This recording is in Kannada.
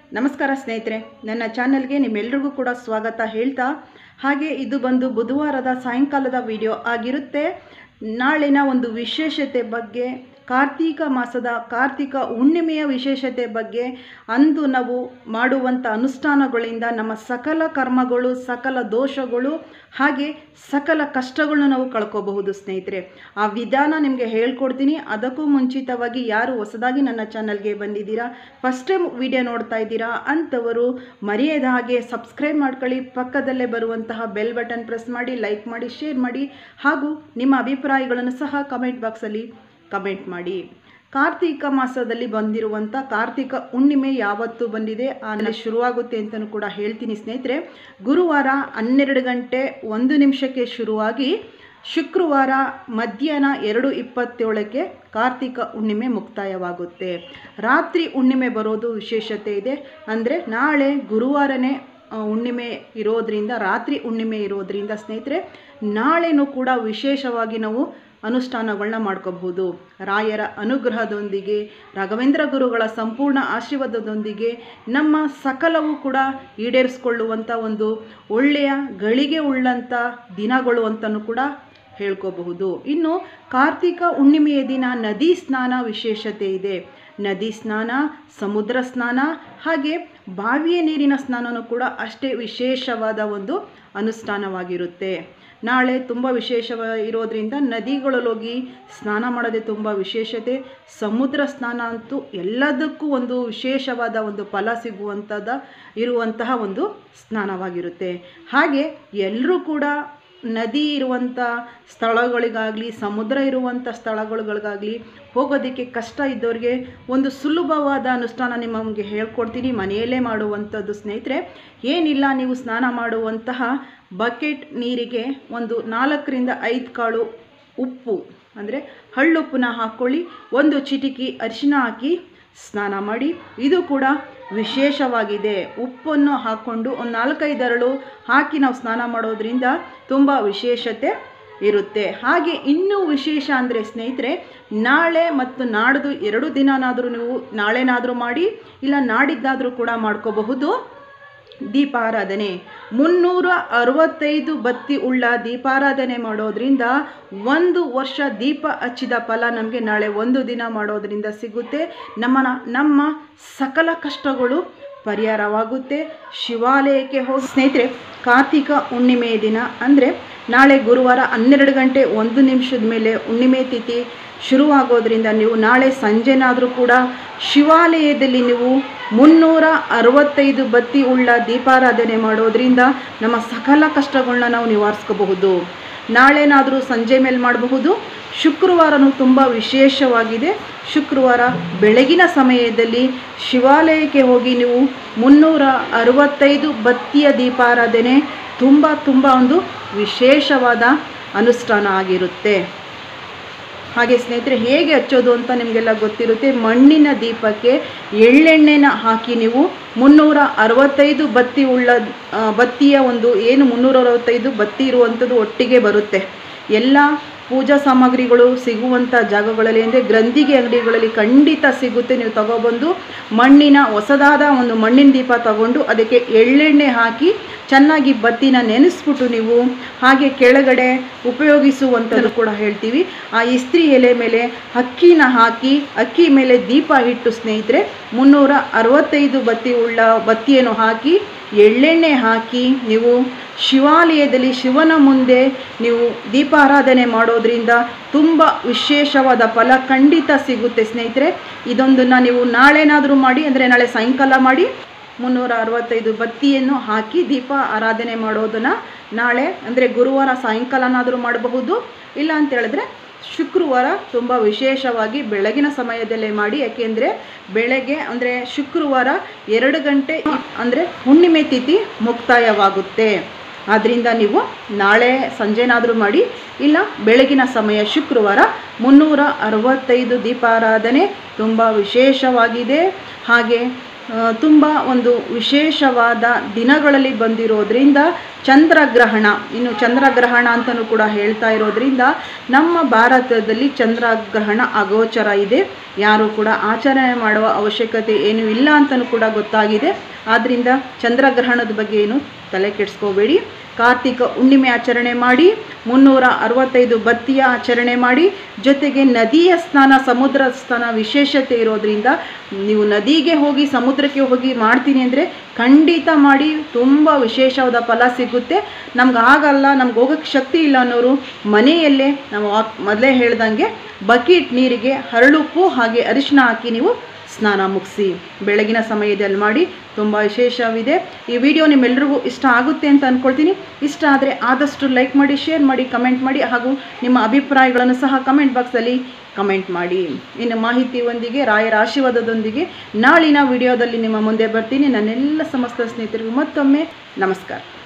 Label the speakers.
Speaker 1: ನಮಸ್ಕಾರ ಸ್ನೇಹಿತರೆ ನನ್ನ ಚಾನಲ್ಗೆ ನಿಮ್ಮೆಲ್ರಿಗೂ ಕೂಡ ಸ್ವಾಗತ ಹೇಳ್ತಾ ಹಾಗೆ ಇದು ಬಂದು ಬುಧವಾರದ ಸಾಯಂಕಾಲದ ವಿಡಿಯೋ ಆಗಿರುತ್ತೆ ನಾಳಿನ ಒಂದು ವಿಶೇಷತೆ ಬಗ್ಗೆ ಕಾರ್ತೀಕ ಮಾಸದ ಕಾರ್ತಿಕ ಹುಣ್ಣಿಮೆಯ ವಿಶೇಷತೆ ಬಗ್ಗೆ ಅಂದು ನಾವು ಮಾಡುವಂಥ ಅನುಷ್ಠಾನಗಳಿಂದ ನಮ್ಮ ಸಕಲ ಕರ್ಮಗಳು ಸಕಲ ದೋಷಗಳು ಹಾಗೆ ಸಕಲ ಕಷ್ಟಗಳನ್ನ ನಾವು ಕಳ್ಕೋಬಹುದು ಸ್ನೇಹಿತರೆ ಆ ವಿಧಾನ ನಿಮಗೆ ಹೇಳ್ಕೊಡ್ತೀನಿ ಅದಕ್ಕೂ ಮುಂಚಿತವಾಗಿ ಯಾರು ಹೊಸದಾಗಿ ನನ್ನ ಚಾನಲ್ಗೆ ಬಂದಿದ್ದೀರಾ ಫಸ್ಟ್ ಟೈಮ್ ವಿಡಿಯೋ ನೋಡ್ತಾ ಇದ್ದೀರಾ ಅಂಥವರು ಮರೆಯದ ಹಾಗೆ ಸಬ್ಸ್ಕ್ರೈಬ್ ಮಾಡ್ಕೊಳ್ಳಿ ಪಕ್ಕದಲ್ಲೇ ಬರುವಂತಹ ಬೆಲ್ ಬಟನ್ ಪ್ರೆಸ್ ಮಾಡಿ ಲೈಕ್ ಮಾಡಿ ಶೇರ್ ಮಾಡಿ ಹಾಗೂ ನಿಮ್ಮ ಅಭಿಪ್ರಾಯಗಳನ್ನು ಸಹ ಕಮೆಂಟ್ ಬಾಕ್ಸಲ್ಲಿ ಕಮೆಂಟ್ ಮಾಡಿ ಕಾರ್ತಿಕ ಮಾಸದಲ್ಲಿ ಬಂದಿರುವಂಥ ಕಾರ್ತಿಕ ಹುಣ್ಣಿಮೆ ಯಾವತ್ತು ಬಂದಿದೆ ಆಮೇಲೆ ಶುರುವಾಗುತ್ತೆ ಅಂತಲೂ ಕೂಡ ಹೇಳ್ತೀನಿ ಸ್ನೇಹಿತರೆ ಗುರುವಾರ ಹನ್ನೆರಡು ಗಂಟೆ ಒಂದು ನಿಮಿಷಕ್ಕೆ ಶುರುವಾಗಿ ಶುಕ್ರವಾರ ಮಧ್ಯಾಹ್ನ ಎರಡು ಇಪ್ಪತ್ತೇಳಕ್ಕೆ ಕಾರ್ತಿಕ ಹುಣ್ಣಿಮೆ ಮುಕ್ತಾಯವಾಗುತ್ತೆ ರಾತ್ರಿ ಹುಣ್ಣಿಮೆ ಬರೋದು ವಿಶೇಷತೆ ಇದೆ ಅಂದರೆ ನಾಳೆ ಗುರುವಾರನೇ ಆ, ಹುಣ್ಣಿಮೆ ಇರೋದ್ರಿಂದ ರಾತ್ರಿ ಹುಣ್ಣಿಮೆ ಇರೋದ್ರಿಂದ ಸ್ನೇಹಿತರೆ ನಾಳೆನೂ ಕೂಡ ವಿಶೇಷವಾಗಿ ನಾವು ಅನುಷ್ಠಾನಗಳನ್ನ ಮಾಡ್ಕೋಬಹುದು ರಾಯರ ಅನುಗ್ರಹದೊಂದಿಗೆ ರಾಘವೇಂದ್ರ ಗುರುಗಳ ಸಂಪೂರ್ಣ ಆಶೀರ್ವಾದದೊಂದಿಗೆ ನಮ್ಮ ಸಕಲವೂ ಕೂಡ ಈಡೇರಿಸ್ಕೊಳ್ಳುವಂಥ ಒಂದು ಒಳ್ಳೆಯ ಗಳಿಗೆ ಉಳ್ಳಂಥ ದಿನಗಳು ಅಂತಲೂ ಕೂಡ ಹೇಳ್ಕೋಬಹುದು ಇನ್ನು ಕಾರ್ತಿಕ ಹುಣ್ಣಿಮೆಯ ದಿನ ನದಿ ಸ್ನಾನ ವಿಶೇಷತೆ ಇದೆ ನದಿ ಸ್ನಾನ ಸಮುದ್ರ ಸ್ನಾನ ಹಾಗೆ ಬಾವಿಯ ನೀರಿನ ಸ್ನಾನನೂ ಕೂಡ ಅಷ್ಟೇ ವಿಶೇಷವಾದ ಒಂದು ಅನುಷ್ಠಾನವಾಗಿರುತ್ತೆ ನಾಳೆ ತುಂಬ ವಿಶೇಷ ಇರೋದ್ರಿಂದ ನದಿಗಳಲ್ಲೋಗಿ ಸ್ನಾನ ಮಾಡೋದೇ ತುಂಬ ವಿಶೇಷತೆ ಸಮುದ್ರ ಸ್ನಾನ ಅಂತೂ ಎಲ್ಲದಕ್ಕೂ ಒಂದು ವಿಶೇಷವಾದ ಒಂದು ಫಲ ಸಿಗುವಂಥದ್ದು ಇರುವಂತಹ ಒಂದು ಸ್ನಾನವಾಗಿರುತ್ತೆ ಹಾಗೆ ಎಲ್ಲರೂ ಕೂಡ ನದಿ ಇರುವಂಥ ಸ್ಥಳಗಳಿಗಾಗಲಿ ಸಮುದ್ರ ಇರುವಂಥ ಸ್ಥಳಗಳಿಗಾಗಲಿ ಹೋಗೋದಕ್ಕೆ ಕಷ್ಟ ಇದ್ದವ್ರಿಗೆ ಒಂದು ಸುಲಭವಾದ ಅನುಷ್ಠಾನ ನಿಮಗೆ ಹೇಳ್ಕೊಡ್ತೀನಿ ಮನೆಯಲ್ಲೇ ಮಾಡುವಂಥದ್ದು ಸ್ನೇಹಿತರೆ ಏನಿಲ್ಲ ನೀವು ಸ್ನಾನ ಮಾಡುವಂತಹ ಬಕೆಟ್ ನೀರಿಗೆ ಒಂದು ನಾಲ್ಕರಿಂದ ಐದು ಕಾಳು ಉಪ್ಪು ಅಂದರೆ ಹಳ್ಳುಪ್ಪನ್ನ ಹಾಕ್ಕೊಳ್ಳಿ ಒಂದು ಚಿಟಿಕಿ ಅರಿಶಿನ ಹಾಕಿ ಸ್ನಾನ ಮಾಡಿ ಇದು ಕೂಡ ವಿಶೇಷವಾಗಿದೆ ಉಪ್ಪನ್ನು ಹಾಕ್ಕೊಂಡು ಒಂದು ನಾಲ್ಕೈದು ಅರಳು ಹಾಕಿ ನಾವು ಸ್ನಾನ ಮಾಡೋದ್ರಿಂದ ತುಂಬ ವಿಶೇಷತೆ ಇರುತ್ತೆ ಹಾಗೆ ಇನ್ನೂ ವಿಶೇಷ ಅಂದರೆ ಸ್ನೇಹಿತರೆ ನಾಳೆ ಮತ್ತು ನಾಡ್ದು ಎರಡು ದಿನನಾದರೂ ನೀವು ನಾಳೆನಾದರೂ ಮಾಡಿ ಇಲ್ಲ ನಾಡಿದ್ದಾದರೂ ಕೂಡ ಮಾಡ್ಕೋಬಹುದು ದೀಪಾರಾಧನೆ ಮುನ್ನೂರ ಅರವತ್ತೈದು ಬತ್ತಿ ಉಳ್ಳ ದೀಪಾರಾಧನೆ ಮಾಡೋದ್ರಿಂದ ಒಂದು ವರ್ಷ ದೀಪ ಹಚ್ಚಿದ ಫಲ ನಮಗೆ ನಾಳೆ ಒಂದು ದಿನ ಮಾಡೋದ್ರಿಂದ ಸಿಗುತ್ತೆ ನಮ್ಮ ನಮ್ಮ ಸಕಲ ಕಷ್ಟಗಳು ಪರಿಹಾರವಾಗುತ್ತೆ ಶಿವಾಲಯಕ್ಕೆ ಹೋಗಿ ಸ್ನೇಹಿತರೆ ಕಾರ್ತಿಕ ಹುಣ್ಣಿಮೆಯ ದಿನ ಅಂದರೆ ನಾಳೆ ಗುರುವಾರ ಹನ್ನೆರಡು ಗಂಟೆ ಒಂದು ನಿಮಿಷದ ಮೇಲೆ ಹುಣ್ಣಿಮೆ ತಿಥಿ ಶುರುವಾಗೋದ್ರಿಂದ ನೀವು ನಾಳೆ ಸಂಜೆನಾದರೂ ಕೂಡ ಶಿವಾಲಯದಲ್ಲಿ ನೀವು ಮುನ್ನೂರ ಅರವತ್ತೈದು ಬತ್ತಿ ಉಳ್ಳ ದೀಪಾರಾಧನೆ ಮಾಡೋದ್ರಿಂದ ನಮ್ಮ ಸಕಲ ಕಷ್ಟಗಳನ್ನ ನಾವು ನಿವಾರಿಸ್ಕೋಬಹುದು ನಾಳೆನಾದರೂ ಸಂಜೆ ಮೇಲೆ ಮಾಡಬಹುದು ಶುಕ್ರವಾರನೂ ತುಂಬ ವಿಶೇಷವಾಗಿದೆ ಶುಕ್ರವಾರ ಬೆಳಗಿನ ಸಮಯದಲ್ಲಿ ಶಿವಾಲಯಕ್ಕೆ ಹೋಗಿ ನೀವು ಮುನ್ನೂರ ಅರವತ್ತೈದು ಬತ್ತಿಯ ದೀಪಾರಾಧನೆ ತುಂಬ ತುಂಬ ಒಂದು ವಿಶೇಷವಾದ ಅನುಷ್ಠಾನ ಆಗಿರುತ್ತೆ ಹಾಗೆ ಸ್ನೇಹಿತರೆ ಹೇಗೆ ಹಚ್ಚೋದು ಅಂತ ನಿಮಗೆಲ್ಲ ಗೊತ್ತಿರುತ್ತೆ ಮಣ್ಣಿನ ದೀಪಕ್ಕೆ ಎಳ್ಳೆಣ್ಣೆನ ಹಾಕಿ ನೀವು ಮುನ್ನೂರ ಅರವತ್ತೈದು ಬತ್ತಿ ಉಳ್ಳ ಆ, ಬತ್ತಿಯ ಒಂದು ಏನು ಮುನ್ನೂರ ಅರವತ್ತೈದು ಬತ್ತಿ ಇರುವಂಥದ್ದು ಒಟ್ಟಿಗೆ ಬರುತ್ತೆ ಎಲ್ಲ ಪೂಜಾ ಸಾಮಗ್ರಿಗಳು ಸಿಗುವಂಥ ಜಾಗಗಳಲ್ಲಿ ಅಂದರೆ ಗ್ರಂಥಿಗೆ ಅಂಗಡಿಗಳಲ್ಲಿ ಖಂಡಿತ ಸಿಗುತ್ತೆ ನೀವು ತಗೊಬಂದು ಮಣ್ಣಿನ ಹೊಸದಾದ ಒಂದು ಮಣ್ಣಿನ ದೀಪ ತಗೊಂಡು ಅದಕ್ಕೆ ಎಳ್ಳೆಣ್ಣೆ ಹಾಕಿ ಚೆನ್ನಾಗಿ ಬತ್ತಿನ ನೆನೆಸ್ಬಿಟ್ಟು ನೀವು ಹಾಗೆ ಕೆಳಗಡೆ ಉಪಯೋಗಿಸುವಂಥದ್ದು ಕೂಡ ಹೇಳ್ತೀವಿ ಆ ಇಸ್ತ್ರಿ ಎಲೆ ಮೇಲೆ ಅಕ್ಕಿನ ಹಾಕಿ ಅಕ್ಕಿ ಮೇಲೆ ದೀಪ ಇಟ್ಟು ಸ್ನೇಹಿತರೆ ಮುನ್ನೂರ ಅರವತ್ತೈದು ಬತ್ತಿ ಉಳ್ಳ ಬತ್ತಿಯನ್ನು ಹಾಕಿ ಎಳ್ಳೆಣ್ಣೆ ಹಾಕಿ ನೀವು ಶಿವಾಲಯದಲ್ಲಿ ಶಿವನ ಮುಂದೆ ನೀವು ದೀಪಾರಾಧನೆ ಮಾಡೋದ್ರಿಂದ ತುಂಬ ವಿಶೇಷವಾದ ಫಲ ಖಂಡಿತ ಸಿಗುತ್ತೆ ಸ್ನೇಹಿತರೆ ಇದೊಂದನ್ನು ನೀವು ನಾಳೆನಾದರೂ ಮಾಡಿ ಅಂದರೆ ನಾಳೆ ಸಾಯಂಕಾಲ ಮಾಡಿ ಮುನ್ನೂರ ಅರವತ್ತೈದು ಬತ್ತಿಯನ್ನು ಹಾಕಿ ದೀಪ ಆರಾಧನೆ ಮಾಡೋದನ್ನು ನಾಳೆ ಅಂದರೆ ಗುರುವಾರ ಸಾಯಂಕಾಲನಾದರೂ ಮಾಡಬಹುದು ಇಲ್ಲ ಅಂತ ಹೇಳಿದ್ರೆ ಶುಕ್ರವಾರ ತುಂಬ ವಿಶೇಷವಾಗಿ ಬೆಳಗಿನ ಸಮಯದಲ್ಲೇ ಮಾಡಿ ಯಾಕೆಂದರೆ ಬೆಳಗ್ಗೆ ಅಂದರೆ ಶುಕ್ರವಾರ ಎರಡು ಗಂಟೆ ಅಂದರೆ ಹುಣ್ಣಿಮೆ ತಿಥಿ ಮುಕ್ತಾಯವಾಗುತ್ತೆ ಆದ್ದರಿಂದ ನೀವು ನಾಳೆ ಸಂಜೆನಾದರೂ ಮಾಡಿ ಇಲ್ಲ ಬೆಳಗಿನ ಸಮಯ ಶುಕ್ರವಾರ ಮುನ್ನೂರ ಅರವತ್ತೈದು ದೀಪಾರಾಧನೆ ತುಂಬ ವಿಶೇಷವಾಗಿದೆ ಹಾಗೆ ತುಂಬ ಒಂದು ವಿಶೇಷವಾದ ದಿನಗಳಲ್ಲಿ ಬಂದಿರೋದ್ರಿಂದ ಚಂದ್ರಗ್ರಹಣ ಇನ್ನು ಚಂದ್ರಗ್ರಹಣ ಅಂತಲೂ ಕೂಡ ಹೇಳ್ತಾ ಇರೋದ್ರಿಂದ ನಮ್ಮ ಭಾರತದಲ್ಲಿ ಚಂದ್ರಗ್ರಹಣ ಅಗೋಚರ ಇದೆ ಯಾರು ಕೂಡ ಆಚರಣೆ ಮಾಡುವ ಅವಶ್ಯಕತೆ ಏನೂ ಇಲ್ಲ ಅಂತಲೂ ಕೂಡ ಗೊತ್ತಾಗಿದೆ ಆದ್ದರಿಂದ ಚಂದ್ರಗ್ರಹಣದ ಬಗ್ಗೆ ಏನು ತಲೆ ಕೆಡಿಸ್ಕೋಬೇಡಿ ಕಾರ್ತಿಕ ಹುಣ್ಣಿಮೆ ಆಚರಣೆ ಮಾಡಿ ಮುನ್ನೂರ ಅರವತ್ತೈದು ಬತ್ತಿಯ ಆಚರಣೆ ಮಾಡಿ ಜೊತೆಗೆ ನದಿಯ ಸ್ನಾನ ಸಮುದ್ರ ಸ್ನಾನ ವಿಶೇಷತೆ ಇರೋದ್ರಿಂದ ನೀವು ನದಿಗೆ ಹೋಗಿ ಸಮುದ್ರಕ್ಕೆ ಹೋಗಿ ಮಾಡ್ತೀನಿ ಅಂದರೆ ಖಂಡಿತ ಮಾಡಿ ತುಂಬ ವಿಶೇಷವಾದ ಫಲ ಸಿಗುತ್ತೆ ನಮ್ಗೆ ಆಗಲ್ಲ ನಮ್ಗೆ ಹೋಗೋಕ್ಕೆ ಶಕ್ತಿ ಇಲ್ಲ ಅನ್ನೋರು ಮನೆಯಲ್ಲೇ ನಾವು ಮೊದಲೇ ಹೇಳ್ದಂಗೆ ಬಕೀಟ್ ನೀರಿಗೆ ಹರಳುಪ್ಪು ಹಾಗೆ ಅರಿಶಿನ ಹಾಕಿ ನೀವು ಸ್ನಾನ ಮುಗಿಸಿ ಬೆಳಗಿನ ಸಮಯದಲ್ಲಿ ಮಾಡಿ ತುಂಬ ವಿಶೇಷವಿದೆ ಈ ವಿಡಿಯೋ ನಿಮ್ಮೆಲ್ರಿಗೂ ಇಷ್ಟ ಆಗುತ್ತೆ ಅಂತ ಅಂದ್ಕೊಳ್ತೀನಿ ಇಷ್ಟ ಆದರೆ ಆದಷ್ಟು ಲೈಕ್ ಮಾಡಿ ಶೇರ್ ಮಾಡಿ ಕಮೆಂಟ್ ಮಾಡಿ ಹಾಗೂ ನಿಮ್ಮ ಅಭಿಪ್ರಾಯಗಳನ್ನು ಸಹ ಕಮೆಂಟ್ ಬಾಕ್ಸಲ್ಲಿ ಕಮೆಂಟ್ ಮಾಡಿ ಇನ್ನು ಮಾಹಿತಿಯೊಂದಿಗೆ ರಾಯರ ಆಶೀರ್ವಾದದೊಂದಿಗೆ ನಾಳಿನ ವಿಡಿಯೋದಲ್ಲಿ ನಿಮ್ಮ ಮುಂದೆ ಬರ್ತೀನಿ ನನ್ನೆಲ್ಲ ಸಮಸ್ತ ಸ್ನೇಹಿತರಿಗೂ ಮತ್ತೊಮ್ಮೆ ನಮಸ್ಕಾರ